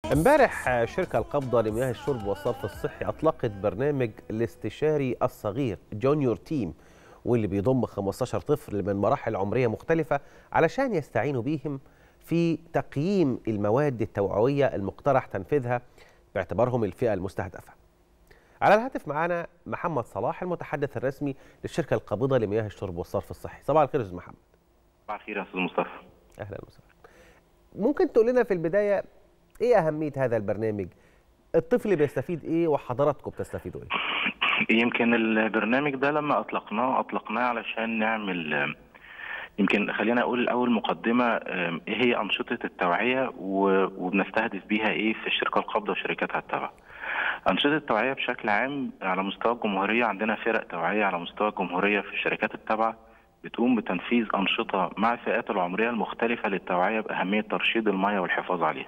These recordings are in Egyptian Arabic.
امبارح شركة القبضة لمياه الشرب والصرف الصحي أطلقت برنامج الاستشاري الصغير جونيور تيم واللي بيضم 15 طفل من مراحل عمرية مختلفة علشان يستعينوا بيهم في تقييم المواد التوعوية المقترح تنفيذها باعتبارهم الفئة المستهدفة على الهاتف معنا محمد صلاح المتحدث الرسمي للشركة القابضة لمياه الشرب والصرف الصحي صباح الخير أستاذ محمد صباح الخير يا استاذ مصطفى أهلا وسهلا ممكن تقول لنا في البداية إيه أهمية هذا البرنامج الطفل بيستفيد إيه وحضراتكم بتستفيدوا إيه يمكن البرنامج ده لما اطلقناه اطلقناه علشان نعمل يمكن خلينا اقول الاول مقدمه ايه هي انشطه التوعيه وبنستهدف بيها ايه في الشركه القابضه وشركاتها التابعه. انشطه التوعيه بشكل عام على مستوى الجمهوريه عندنا فرق توعيه على مستوى الجمهوريه في الشركات التابعه بتقوم بتنفيذ انشطه مع الفئات العمريه المختلفه للتوعيه باهميه ترشيد المياه والحفاظ عليها.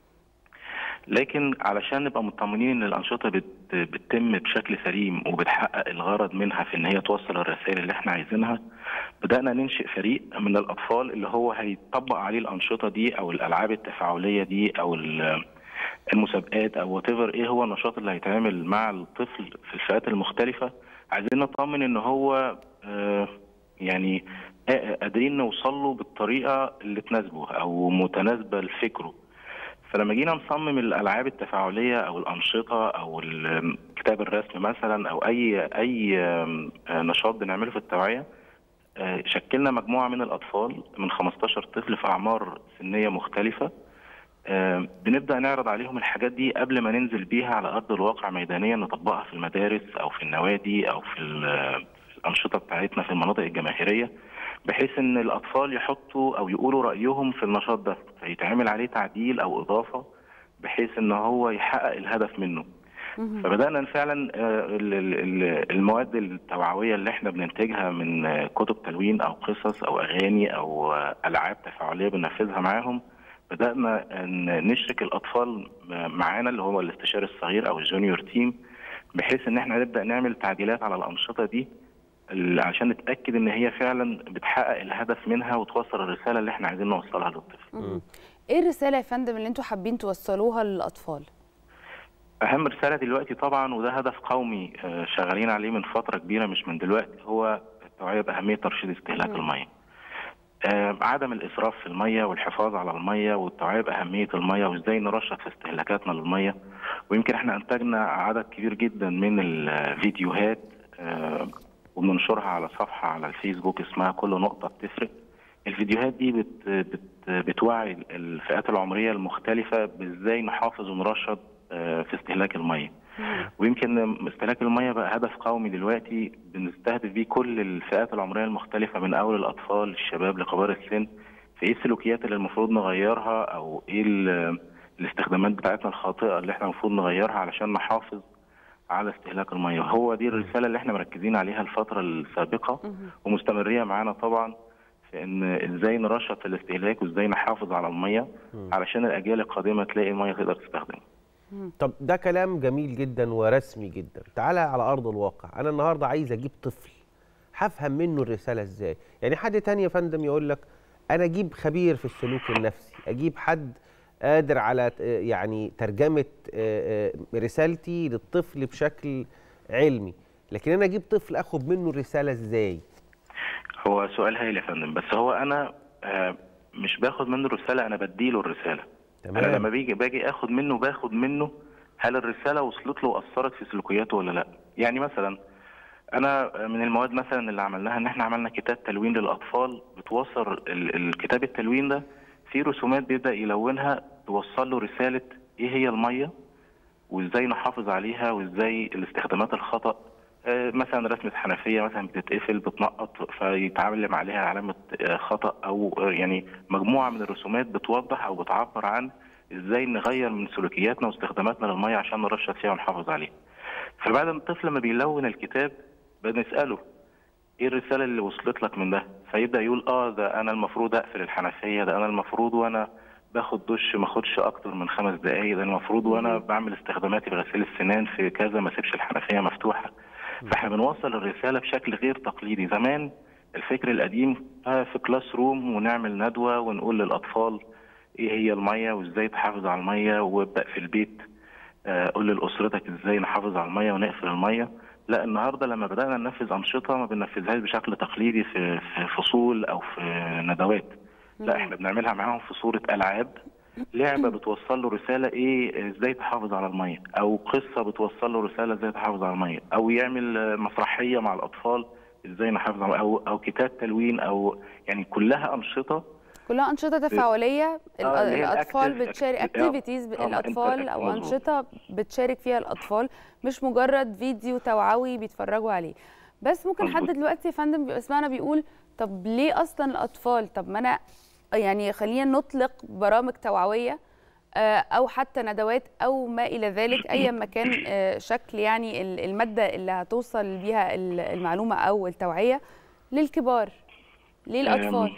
لكن علشان نبقى مطمنين ان الانشطه بت... بتتم بشكل سليم وبتحقق الغرض منها في ان هي توصل الرسائل اللي احنا عايزينها بدانا ننشئ فريق من الاطفال اللي هو هيطبق عليه الانشطه دي او الالعاب التفاعليه دي او المسابقات او وات ايه هو النشاط اللي هيتعمل مع الطفل في الفئات المختلفه عايزين نطمن ان هو آه يعني قادرين نوصل له بالطريقه اللي تناسبه او متناسبه لفكره فلما جينا نصمم الالعاب التفاعليه او الانشطه او كتاب الرسم مثلا او اي اي نشاط بنعمله في التوعيه شكلنا مجموعه من الاطفال من 15 طفل في اعمار سنيه مختلفه بنبدا نعرض عليهم الحاجات دي قبل ما ننزل بيها على ارض الواقع ميدانيا نطبقها في المدارس او في النوادي او في الانشطه بتاعتنا في المناطق الجماهيريه بحيث ان الاطفال يحطوا او يقولوا رايهم في النشاط ده فيتعمل عليه تعديل او اضافه بحيث ان هو يحقق الهدف منه فبدانا فعلا المواد التوعويه اللي احنا بننتجها من كتب تلوين او قصص او اغاني او العاب تفاعليه بننفذها معاهم بدانا نشرك الاطفال معانا اللي هو الاستشاري الصغير او الجونيور تيم بحيث ان احنا نبدا نعمل تعديلات على الانشطه دي عشان نتاكد ان هي فعلا بتحقق الهدف منها وتوصل الرساله اللي احنا عايزين نوصلها للطفل. ايه الرساله يا فندم اللي انتم حابين توصلوها للاطفال؟ اهم رساله دلوقتي طبعا وده هدف قومي شغالين عليه من فتره كبيره مش من دلوقتي هو التوعيه باهميه ترشيد استهلاك الميه. عدم الاسراف في الميه والحفاظ على الميه والتوعيه باهميه الميه وازاي نرشد في استهلاكاتنا للميه ويمكن احنا انتجنا عدد كبير جدا من الفيديوهات وبننشرها على صفحه على الفيسبوك اسمها كل نقطه بتفرق الفيديوهات دي بت بت بتوعي الفئات العمريه المختلفه بازاي نحافظ ونرشد في استهلاك الميه ويمكن استهلاك الميه بقى هدف قومي دلوقتي بنستهدف بيه كل الفئات العمريه المختلفه من اول الاطفال الشباب لكبار السن في ايه السلوكيات اللي المفروض نغيرها او ايه الاستخدامات بتاعتنا الخاطئه اللي احنا المفروض نغيرها علشان نحافظ على استهلاك الميه هو دي الرساله اللي احنا مركزين عليها الفتره السابقه ومستمريه معانا طبعا في ان ازاي نرشد في الاستهلاك وازاي نحافظ على الميه علشان الاجيال القادمه تلاقي الميه تقدر تستخدمها طب ده كلام جميل جدا ورسمي جدا تعالى على ارض الواقع انا النهارده عايز اجيب طفل هفهم منه الرساله ازاي يعني حد تاني يا فندم يقول لك انا اجيب خبير في السلوك النفسي اجيب حد قادر على يعني ترجمه رسالتي للطفل بشكل علمي لكن انا اجيب طفل اخد منه الرساله ازاي هو سؤال هايل يا فندم بس هو انا مش باخد منه الرساله انا بديله الرساله تمام. انا لما بيجي باجي اخد منه باخد منه هل الرساله وصلت له واثرت في سلوكياته ولا لا يعني مثلا انا من المواد مثلا اللي عملناها ان احنا عملنا كتاب تلوين للاطفال بتوصل الكتاب التلوين ده في رسومات بيبدا يلونها توصل له رساله ايه هي الميه وازاي نحافظ عليها وازاي الاستخدامات الخطا مثلا رسمه حنفيه مثلا بتتقفل بتنقط فيتعلم عليها علامه خطا او يعني مجموعه من الرسومات بتوضح او بتعبر عن ازاي نغير من سلوكياتنا واستخداماتنا للميه عشان نرشد فيها ونحافظ عليها. فبعد ما الطفل لما بيلون الكتاب بنساله ايه الرساله اللي وصلت لك من ده؟ فيبدا يقول اه ده انا المفروض اقفل الحنفيه ده انا المفروض وانا باخد دش ما اخدش اكتر من خمس دقائق ده المفروض وانا بعمل استخداماتي بغسيل السنان في كذا ما اسيبش الحنفيه مفتوحه. فاحنا بنوصل الرساله بشكل غير تقليدي زمان الفكر القديم في كلاس روم ونعمل ندوه ونقول للاطفال ايه هي الميه وازاي تحافظ على الميه وابدا في البيت آه، قول لاسرتك ازاي نحافظ على الميه ونقفل الميه لا النهارده لما بدانا ننفذ انشطه ما بننفذهاش بشكل تقليدي في في فصول او في ندوات لا احنا بنعملها معاهم في صوره العاب لعبه بتوصل له رساله ايه ازاي تحافظ على الميه او قصه بتوصل له رساله ازاي تحافظ على الميه او يعمل آه، مسرحيه مع الاطفال ازاي نحافظ على او او كتاب تلوين او يعني كلها انشطه كلها انشطه تفاعليه ال- آه، اللي هي الاطفال الأكتيف- بتشارك آه، اكتيفيتيز آه، الاطفال او مظبوط. انشطه بتشارك فيها الاطفال مش مجرد فيديو توعوي بيتفرجوا عليه بس ممكن حد مظبوط. دلوقتي يا فندم بيبقى سمعنا بيقول طب ليه اصلا الاطفال طب ما انا يعني خلينا نطلق برامج توعويه آه، او حتى ندوات او ما الى ذلك ايا ما كان آه، شكل يعني ال- الماده اللي هتوصل بيها ال- المعلومه او التوعيه للكبار ليه الاطفال أم،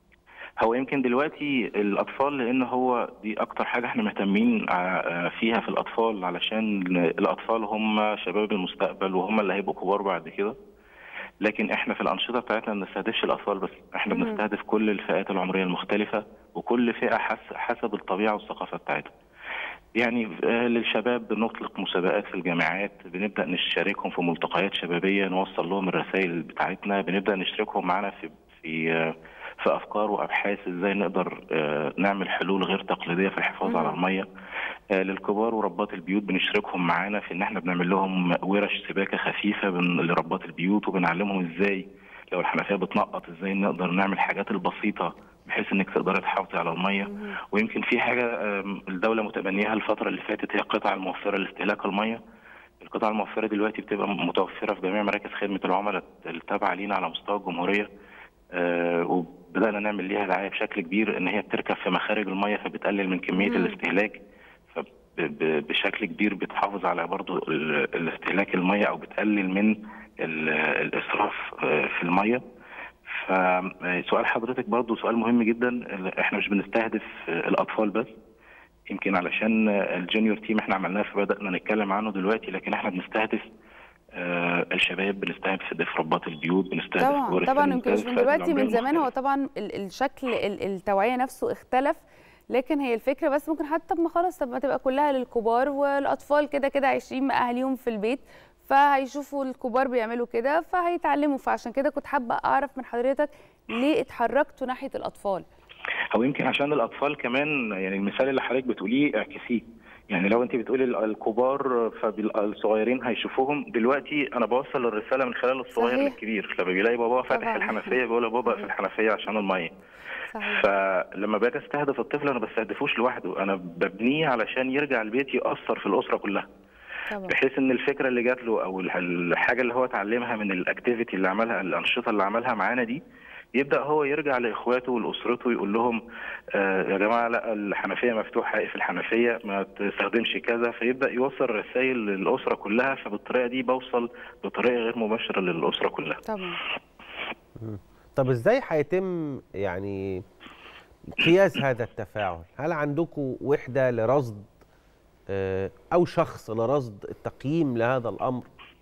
هو يمكن دلوقتي الاطفال لان هو دي اكتر حاجه احنا مهتمين ع- فيها في الاطفال علشان الاطفال هم شباب المستقبل وهم اللي هيبقوا كبار بعد كده لكن احنا في الانشطه بتاعتنا ما بنستهدفش الاطفال بس احنا مهم. بنستهدف كل الفئات العمريه المختلفه وكل فئه حس- حسب الطبيعه والثقافه بتاعتها يعني آه، للشباب بنطلق مسابقات في الجامعات بنبدا نشاركهم في ملتقيات شبابيه نوصل لهم الرسائل بتاعتنا بنبدا نشاركهم معانا في في آه، في افكار وابحاث ازاي نقدر آه، نعمل حلول غير تقليديه في الحفاظ مهم. على الميه آه، للكبار وربات البيوت بنشاركهم معانا في ان احنا بنعمل لهم ورش سباكه خفيفه بن- لربات البيوت وبنعلمهم ازاي لو الحنفيه بتنقط ازاي نقدر نعمل الحاجات البسيطه بحيث انك تقدري تحافظي على الميه ويمكن في حاجه آم، الدوله متبنيها الفتره اللي فاتت هي القطع الموفره لاستهلاك الميه القطع الموفره دلوقتي بتبقى متوفره في جميع مراكز خدمه العملاء التابعه لينا على مستوى الجمهوريه آه، وبدانا نعمل ليها دعايه بشكل كبير ان هي بتركب في مخارج الميه فبتقلل من كميه مم. الاستهلاك فبشكل كبير بتحافظ على برضو ال- الاستهلاك الميه او بتقلل من ال- الاسراف آه، في الميه فسؤال حضرتك برضو سؤال مهم جدا احنا مش بنستهدف آه، الاطفال بس يمكن علشان آه، الجونيور تيم احنا عملناه فبدانا نتكلم عنه دلوقتي لكن احنا بنستهدف آه، الشباب بنستهدف ربات البيوت بنستهدف طبعا ورث طبعا يمكن مش بنستهدف من فئات دلوقتي العمرية من زمان هو المختلفة. طبعا ال- الشكل ال- التوعيه نفسه اختلف لكن هي الفكره بس ممكن حتى طب ما خلاص طب ما تبقى كلها للكبار والاطفال كده كده عايشين مع اهاليهم في البيت فهيشوفوا الكبار بيعملوا كده فهيتعلموا فعشان كده كنت حابه اعرف من حضرتك ليه اتحركتوا ناحيه الاطفال او يمكن عشان الاطفال كمان يعني المثال اللي حضرتك بتقوليه اعكسيه يعني لو انت بتقولي ال- الكبار فالصغيرين هيشوفوهم دلوقتي انا بوصل الرساله من خلال الصغير صحيح. للكبير لما بيلاقي باباه فاتح طبعاً. الحنفيه بيقول له بابا في الحنفيه عشان الميه صحيح فلما باجي استهدف الطفل انا ما بستهدفوش لوحده انا ببنيه علشان يرجع البيت ياثر في الاسره كلها طبعا بحيث ان الفكره اللي جات له او ال- الحاجه اللي هو اتعلمها من الاكتيفيتي اللي عملها الانشطه اللي عملها معانا دي يبدا هو يرجع لاخواته ولاسرته يقول لهم آه يا جماعه لا الحنفيه مفتوحه اقفل الحنفيه ما تستخدمش كذا فيبدا يوصل رسائل للاسره كلها فبالطريقه دي بوصل بطريقه غير مباشره للاسره كلها طبعا طب ازاي هيتم يعني قياس هذا التفاعل هل عندكم وحده لرصد آه، او شخص لرصد التقييم لهذا الامر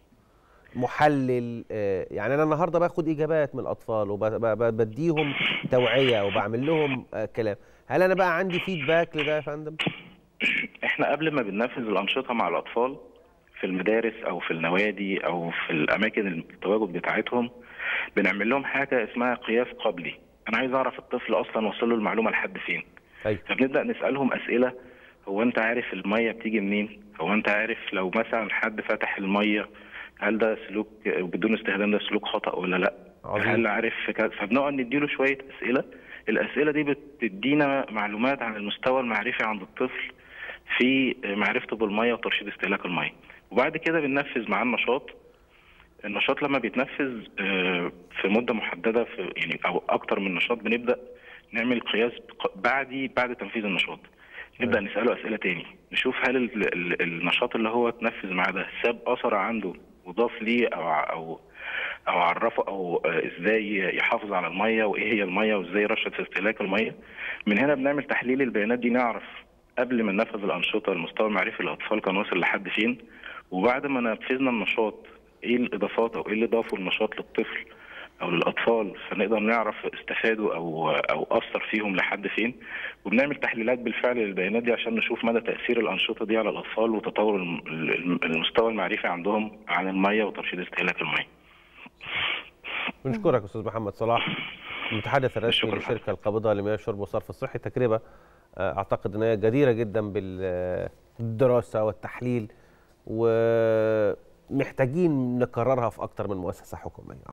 محلل آه، يعني انا النهارده باخد اجابات من الاطفال وبديهم توعيه وبعمل لهم آه، كلام هل انا بقى عندي فيدباك لده يا فندم احنا قبل ما بننفذ الانشطه مع الاطفال في المدارس او في النوادي او في الاماكن التواجد بتاعتهم بنعمل لهم حاجه اسمها قياس قبلي انا عايز اعرف الطفل اصلا وصل له المعلومه لحد فين ايوه فبنبدا نسالهم اسئله هو انت عارف الميه بتيجي منين هو انت عارف لو مثلا حد فتح الميه هل ده سلوك بدون استخدام ده سلوك خطا ولا لا عظيم. هل عارف كذا فبنقعد نديله شويه اسئله الاسئله دي بتدينا معلومات عن المستوى المعرفي عند الطفل في معرفته بالميه وترشيد استهلاك الميه وبعد كده بننفذ معاه النشاط النشاط لما بيتنفذ آه، في مده محدده في يعني او اكتر من نشاط بنبدا نعمل قياس ق- بعدي بعد تنفيذ النشاط نبدا نساله اسئله تاني نشوف هل ال- ال- النشاط اللي هو اتنفذ معاه ده ساب اثر عنده وضاف ليه او ع- او او عرفه او آه، ازاي يحافظ على الميه وايه هي الميه وازاي يرشد في استهلاك الميه من هنا بنعمل تحليل البيانات دي نعرف قبل ما ننفذ الانشطه المستوى المعرفي للاطفال كان واصل لحد فين وبعد ما نفذنا النشاط ايه الاضافات او ايه اللي ضافه النشاط للطفل او للاطفال فنقدر نعرف استفادوا او او اثر فيهم لحد فين وبنعمل تحليلات بالفعل للبيانات دي عشان نشوف مدى تاثير الانشطه دي على الاطفال وتطور الم- الم- المستوى المعرفي عندهم عن الميه وترشيد استهلاك الميه بنشكرك استاذ محمد صلاح المتحدث الرسمي شكراً. للشركه القابضه لمياه الشرب والصرف الصحي تجربه آه، اعتقد ان هي جديره جدا بالدراسه والتحليل ومحتاجين نكررها في اكتر من مؤسسه حكوميه